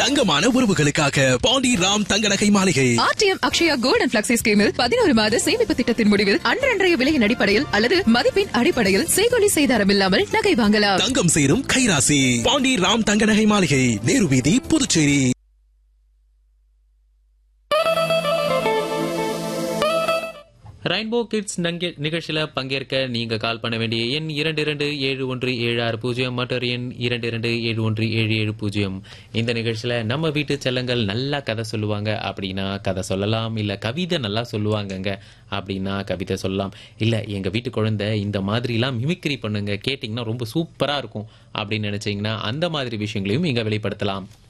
தங்கமான உறவுகளுக்காக பாண்டி ராம் தங்க நகை மாளிகை R T M Akshaya gold and flexi ஸ்கீமில் பதினோரு மாத சேமிப்பு திட்டத்தின் முடிவில் அன்றன்றைய விலையின் அடிப்படையில் அல்லது மதிப்பின் அடிப்படையில் செய்கொலி செய்தாரம் இல்லாமல் நகை வாங்கலாம் தங்கம் சேரும் கைராசி பாண்டி ராம் தங்க நகை மாளிகை நேரு வீதி புதுச்சேரி ரெயின்போ கிட்ஸ் நங்கே நிகழ்ச்சியில பங்கேற்க நீங்க கால் பண்ண வேண்டிய எண் இரண்டு இரண்டு ஏழு ஒன்று ஏழு ஆறு பூஜ்ஜியம் மற்றொரு எண் இரண்டு இரண்டு ஏழு ஒன்று ஏழு ஏழு பூஜ்ஜியம் இந்த நிகழ்ச்சியில நம்ம வீட்டு செல்லங்கள் நல்லா கதை சொல்லுவாங்க அப்படின்னா கதை சொல்லலாம் இல்ல கவிதை நல்லா சொல்லுவாங்கங்க அப்படின்னா கவிதை சொல்லலாம் இல்ல எங்க வீட்டு குழந்தை இந்த மாதிரிலாம் மிமிக்ரி பண்ணுங்க கேட்டிங்கன்னா ரொம்ப சூப்பரா இருக்கும் அப்படின்னு நினைச்சீங்கன்னா அந்த மாதிரி விஷயங்களையும் இங்க வெளிப்படுத்தலாம்